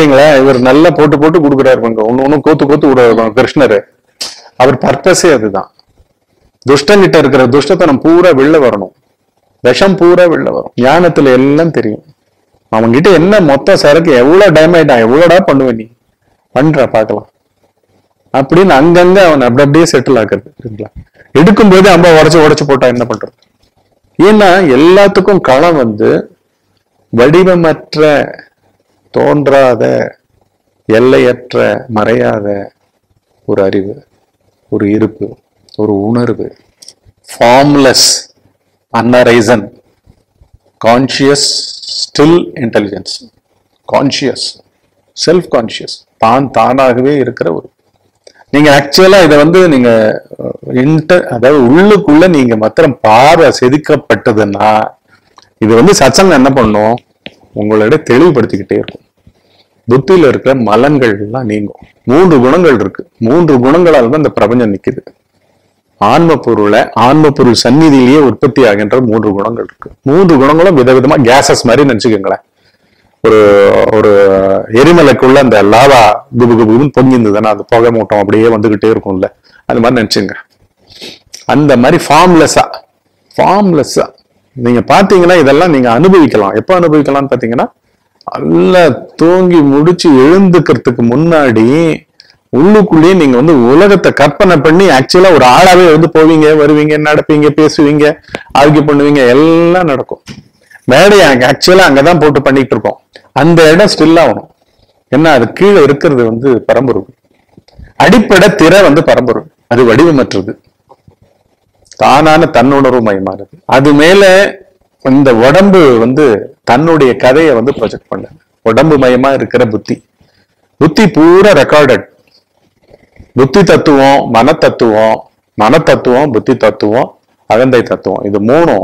பாத்தீங்களா இவர் நல்லா போட்டு போட்டு கொடுக்குறாரு பாருங்க ஒண்ணு ஒண்ணு கோத்து கோத்து விடுறாரு பாருங்க கிருஷ்ணர் அவர் பர்பஸே அதுதான் துஷ்டங்கிட்ட இருக்கிற துஷ்டத்தனம் பூரா வெளில வரணும் விஷம் பூரா வெளில வரும் ஞானத்துல எல்லாம் தெரியும் அவன்கிட்ட என்ன மொத்த சரக்கு எவ்வளவு டேமேஜ் எவ்வளோடா பண்ணுவ நீ பண்ற பார்க்கலாம் அப்படின்னு அங்கங்க அவன் அப்படி அப்படியே செட்டில் ஆக்குறது சரிங்களா எடுக்கும்போது அம்பா உடச்சு உடச்சு போட்டா என்ன பண்றது ஏன்னா எல்லாத்துக்கும் களம் வந்து வடிவமற்ற தோன்றாத எல்லையற்ற மறையாத ஒரு அறிவு ஒரு இருப்பு ஒரு உணர்வு formless unarisen conscious still intelligence conscious self conscious தான் தானாகவே இருக்கிற ஒரு நீங்க ஆக்சுவலா இதை வந்து நீங்க இன்டர் அதாவது உள்ளுக்குள்ள நீங்க மாத்திரம் பார்வை செதுக்கப்பட்டதுன்னா இது வந்து சத்சங்கம் என்ன பண்ணும் உங்களோட தெளிவுபடுத்திக்கிட்டே இருக்கும் புத்தியில இருக்கிற மலங்கள் எல்லாம் நீங்கும் மூன்று குணங்கள் இருக்கு மூன்று குணங்களால் தான் இந்த பிரபஞ்சம் நிக்குது ஆன்ம பொருளை ஆன்ம பொருள் சந்நிதியிலேயே உற்பத்தி ஆகின்ற மூன்று குணங்கள் இருக்கு மூன்று குணங்களும் விதவிதமா கேசஸ் மாதிரி நினைச்சுக்கோங்களேன் ஒரு ஒரு எரிமலைக்குள்ள அந்த லாவா குபு குபுன்னு பொங்கியிருந்ததுன்னா அந்த புகை மூட்டம் அப்படியே வந்துகிட்டே இருக்கும்ல அந்த மாதிரி நினைச்சுங்க அந்த மாதிரி ஃபார்ம்லெஸ்ஸா ஃபார்ம்லெஸ்ஸா நீங்க பாத்தீங்கன்னா இதெல்லாம் நீங்க அனுபவிக்கலாம் எப்ப அனுபவிக்கலாம்னு பாத்தீங்கன்னா நல்லா தூங்கி முடிச்சு எழுந்துக்கிறதுக்கு முன்னாடி உள்ளுக்குள்ளேயே நீங்க வந்து உலகத்தை கற்பனை பண்ணி ஆக்சுவலா ஒரு ஆளாவே வந்து போவீங்க வருவீங்க நடப்பீங்க பேசுவீங்க ஆர்கியூ பண்ணுவீங்க எல்லாம் நடக்கும் மேடையை ஆக்சுவலா அங்கதான் போட்டு பண்ணிட்டு இருக்கோம் அந்த இடம் ஸ்டில் ஆகணும் என்ன அது கீழே இருக்கிறது வந்து பரம்பொருள் அடிப்படை திரை வந்து பரம்பொருள் அது வடிவமற்றது தானான தன்னுணர்வு மயமானது அது மேல இந்த உடம்பு வந்து தன்னுடைய கதையை வந்து ப்ரொஜெக்ட் பண்ணுது உடம்பு மயமா இருக்கிற புத்தி புத்தி பூரா ரெக்கார்டட் புத்தி தத்துவம் மன தத்துவம் மன தத்துவம் புத்தி தத்துவம் அகந்தை தத்துவம் இது மூணும்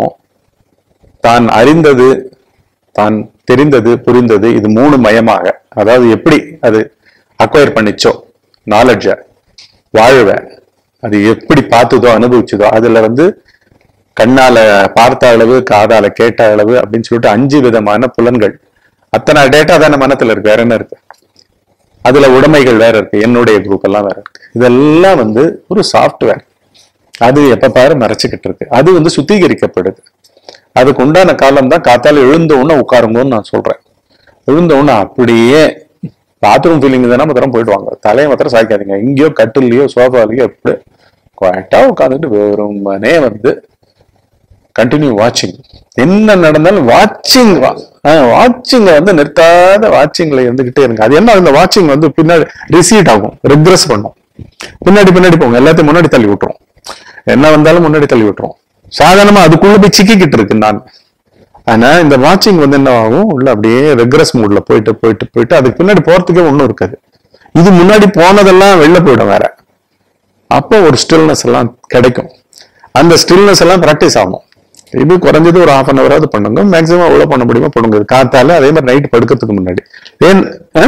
தான் அறிந்தது தான் தெரிந்தது புரிந்தது இது மூணு மயமாக அதாவது எப்படி அது அக்வயர் பண்ணிச்சோ நாலெட்ஜ வாழ்வ அது எப்படி பார்த்ததோ அனுபவிச்சதோ அதுல வந்து கண்ணால பார்த்த அளவு காதால கேட்ட அளவு அப்படின்னு சொல்லிட்டு அஞ்சு விதமான புலன்கள் அத்தனை டேட்டா தானே மனத்துல இருக்கு வேற என்ன இருக்கு அதுல உடைமைகள் வேற இருக்கு என்னுடைய குரூப் எல்லாம் வேற இருக்கு இதெல்லாம் வந்து ஒரு சாஃப்ட்வேர் அது எப்ப பாரு மறைச்சுக்கிட்டு இருக்கு அது வந்து சுத்திகரிக்கப்படுது அதுக்கு உண்டான காலம் தான் காத்தால எழுந்த உடனே உட்காருங்கன்னு நான் சொல்றேன் எழுந்த உடனே அப்படியே பாத்ரூம் ஃபீலிங் தானே மாத்திரம் போயிட்டு வாங்க தலையை மாத்திரம் சாய்க்காதீங்க எங்கேயோ கட்டிலையோ சோஃபாலையோ எப்படி குவாய்ட்டா உட்காந்துட்டு வெறுமனே வந்து கண்டினியூ வாட்சிங் என்ன நடந்தாலும் வாட்சிங் வாட்சிங்க வந்து நிறுத்தாத வாட்சிங்ல இருந்துகிட்டே இருங்க அது என்ன அந்த வாட்சிங் வந்து பின்னாடி ரிசீட் ஆகும் ரிக்ரெஸ் பண்ணும் பின்னாடி பின்னாடி போங்க எல்லாத்தையும் முன்னாடி தள்ளி விட்டுரும் என்ன வந்தாலும் முன்னாடி தள்ளி விட்டுரும் சாதாரணமா அதுக்குள்ள போய் சிக்கிக்கிட்டு இருக்கு நான் ஆனா இந்த வாட்சிங் வந்து என்ன ஆகும் உள்ள அப்படியே ரெக்ரஸ் மூட்ல போயிட்டு போயிட்டு போயிட்டு அதுக்கு பின்னாடி போறதுக்கே ஒண்ணும் இருக்காது இது முன்னாடி போனதெல்லாம் வெளில போயிடும் வேற அப்போ ஒரு ஸ்டில்னஸ் எல்லாம் கிடைக்கும் அந்த ஸ்டில்னஸ் எல்லாம் ப்ராக்டிஸ் ஆகும் இது குறைஞ்சது ஒரு ஹாஃப் அன் ஹவராவது பண்ணுங்க மேக்ஸிமம் எவ்வளவு பண்ண முடியுமோ பண்ணுங்க இது காத்தால அதே மாதிரி நைட் படுக்கிறதுக்கு முன்னாடி ஏன் ஆ?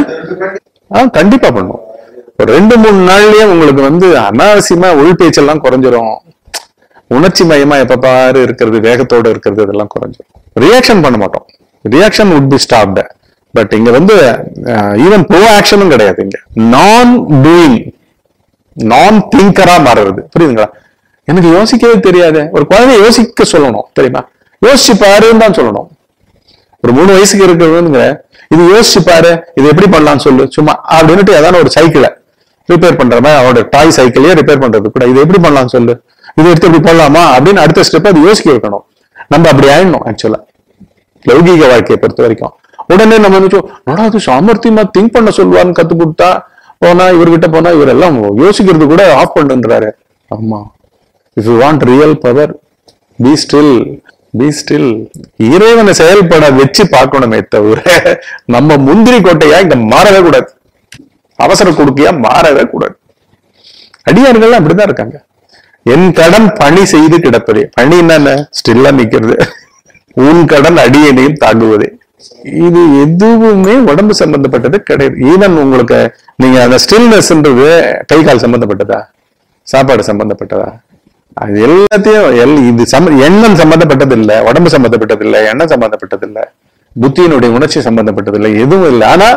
ஆ கண்டிப்பா பண்ணும் ஒரு ரெண்டு மூணு நாள்லயே உங்களுக்கு வந்து அனாவசியமா உள் பேச்செல்லாம் குறைஞ்சிரும் உணர்ச்சி மயமா எப்ப பாரு இருக்கிறது வேகத்தோட இருக்கிறது இதெல்லாம் குறைஞ்சிரும் ரியாக்ஷன் பண்ண மாட்டோம் reaction would be stopped but இங்க வந்து ஈவன் ப்ரோ ஆக்ஷனும் கிடையாது இங்க நான் டூயிங் நான் திங்கரா மாறுறது புரியுதுங்களா எனக்கு யோசிக்கவே தெரியாது ஒரு குழந்தை யோசிக்க சொல்லணும் தெரியுமா யோசிச்சு பாருன்னு தான் சொல்லணும் ஒரு மூணு வயசுக்கு இருக்கிறவங்க இது யோசிச்சு பாரு இது எப்படி பண்ணலாம்னு சொல்லு சும்மா அப்படின்னுட்டு ஏதாவது ஒரு சைக்கிளை ரிப்பேர் பண்ற மாதிரி அவனோட டாய் சைக்கிளையே ரிப்பேர் பண்றது கூட இது எப்படி பண்ணலாம்னு சொல்லு இது எடுத்து இப்படி பண்ணலாமா அப்படின்னு அடுத்த ஸ்டெப் அது யோசிக்க வைக்கணும் நம்ம அப்படி ஆயிடணும் ஆக்சுவலா லௌகீக வாழ்க்கையை பொறுத்த வரைக்கும் உடனே நம்ம நினைச்சோம் "என்னடா அது சாமர்த்தியமா திங்க் பண்ண சொல்லுவான்னு கத்து கொடுத்தா போனா இவர்கிட்ட போனா இவர் எல்லாம் யோசிக்கிறது கூட ஆஃப் பண்ணுன்றாரு ஆமா if you want real power be still be still இறைவனை செயல்பட வச்சு பார்க்கணுமே தவிர நம்ம முந்திரி கோட்டையா இங்க மாறவே கூடாது அவசர கொடுக்கையா மாறவே கூடாது அடியார்கள்லாம் அப்படிதான் இருக்காங்க என் கடன் பணி செய்து கிடப்பதே பணி என்னென்ன ஸ்டில்லா நிக்கிறது உன் கடன் அடியனையும் தாங்குவதே இது எதுவுமே உடம்பு சம்பந்தப்பட்டது கிடையாது ஈவன் உங்களுக்கு நீங்க அந்த ஸ்டில்னஸ்ன்றது கை கால் சம்பந்தப்பட்டதா சாப்பாடு சம்பந்தப்பட்டதா அது எல்லாத்தையும் எல் இது சம்ம எண்ணம் சம்பந்தப்பட்டது இல்ல உடம்பு சம்பந்தப்பட்டது இல்ல எண்ணம் சம்பந்தப்பட்டது இல்ல புத்தியினுடைய உணர்ச்சி சம்பந்தப்பட்டது இல்ல எதுவும் இல்லை ஆனா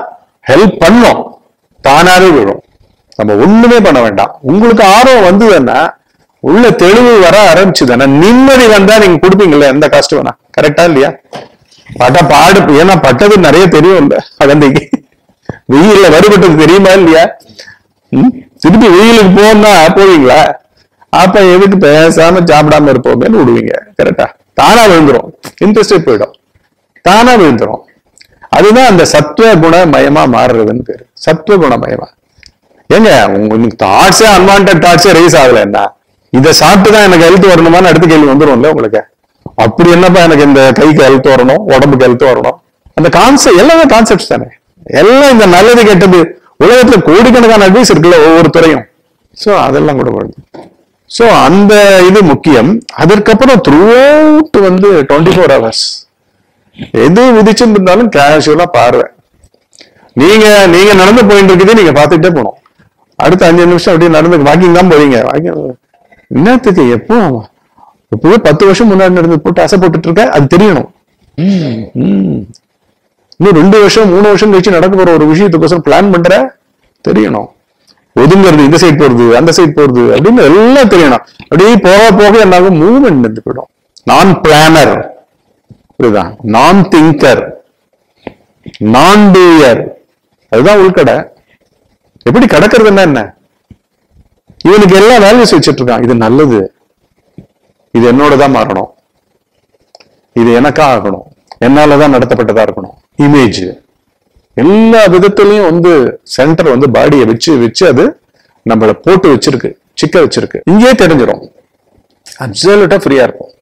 ஹெல்ப் பண்ணும் தானாவே விழும் நம்ம ஒண்ணுமே பண்ண வேண்டாம் உங்களுக்கு ஆர்வம் வந்ததுன்னா உள்ள தெளிவு வர ஆரம்பிச்சுதானே நிம்மதி வந்தா நீங்க கொடுப்பீங்கல்ல எந்த காஸ்ட் வேணா கரெக்டா இல்லையா பட்ட பாடு ஏன்னா பட்டது நிறைய தெரியும் இல்ல அகந்தைக்கு வெயில்ல வருபட்டது தெரியுமா இல்லையா ம்? திருப்பி வெயிலுக்கு போனா போவீங்களா அப்ப எதுக்கு பேசாம சாப்பிடாம இருப்போமேன்னு விடுவீங்க கரெக்டா தானா விழுந்துரும் இன்ட்ரெஸ்டே போயிடும் தானா விழுந்துரும் அதுதான் அந்த சத்துவ குண மயமா மாறுறதுன்னு பேரு சத்துவ குண மயமா ஏங்க உங்களுக்கு தாட்ஸே அன்வான்ட் தாட்ஸே ரைஸ் ஆகல என்ன இதை சாப்பிட்டு தான் எனக்கு ஹெல்த் வரணுமான்னு அடுத்த கேள்வி வந்துரும்ல உங்களுக்கு அப்படி என்னப்பா எனக்கு இந்த கைக்கு ஹெல்த் வரணும் உடம்புக்கு ஹெல்த் வரணும் அந்த கான்செப்ட் எல்லாமே கான்செப்ட்ஸ் தானே எல்லாம் இந்த நல்லது கெட்டது உலகத்துல கோடிக்கணக்கான அட்வைஸ் இருக்குல்ல ஒவ்வொரு துறையும் சோ அதெல்லாம் கூட வருது சோ அந்த இது முக்கியம் அதற்கப்புறம் த்ரூ அவுட் வந்து டுவெண்ட்டி ஃபோர் ஹவர்ஸ் எது விதிச்சுட்டு இருந்தாலும் கேஷுவலா பார்வை நீங்க நீங்க நடந்து போயிட்டு இருக்குது நீங்க பார்த்துக்கிட்டே போகணும் அடுத்த அஞ்சு நிமிஷம் அப்படியே நடந்து வாக்கிங் தான் போவீங்க வாக்கிங் என்னத்துக்கு எப்போ எப்பவே பத்து வருஷம் முன்னாடி நடந்து போட்டு அசை போட்டுட்டு இருக்க அது தெரியணும் ம், ம். இன்னும் ரெண்டு வருஷம் மூணு வருஷம் கழிச்சு நடக்க போற ஒரு விஷயத்துக்கோசரம் பிளான் பண்ற தெரியணும் ஒதுங்கிறது இந்த சைடு போறது அந்த சைடு போறது அப்படின்னு எல்லாம் தெரியணும் அப்படியே போக போக என்னாகும் மூவ்மெண்ட் இருந்து போயிடும் நான் பிளானர் புரியுதா நான் திங்கர் நான் டூயர் அதுதான் உள்கடை எப்படி கடக்கிறதுன்னா என்ன இவனுக்கு எல்லா வேல்யூஸ் வச்சிட்டு இருக்கான் இது நல்லது இது என்னோடதான் மாறணும் இது எனக்கா ஆகணும் என்னாலதான் நடத்தப்பட்டதா இருக்கணும் இமேஜ் எல்லா விதத்திலையும் வந்து சென்டர் வந்து பாடியை வச்சு வச்சு அது நம்மள போட்டு வச்சிருக்கு சிக்க வச்சிருக்கு இங்கேயே தெரிஞ்சிடும் அப்சல்யூட்டா ஃப்ரீயா இருக்கும்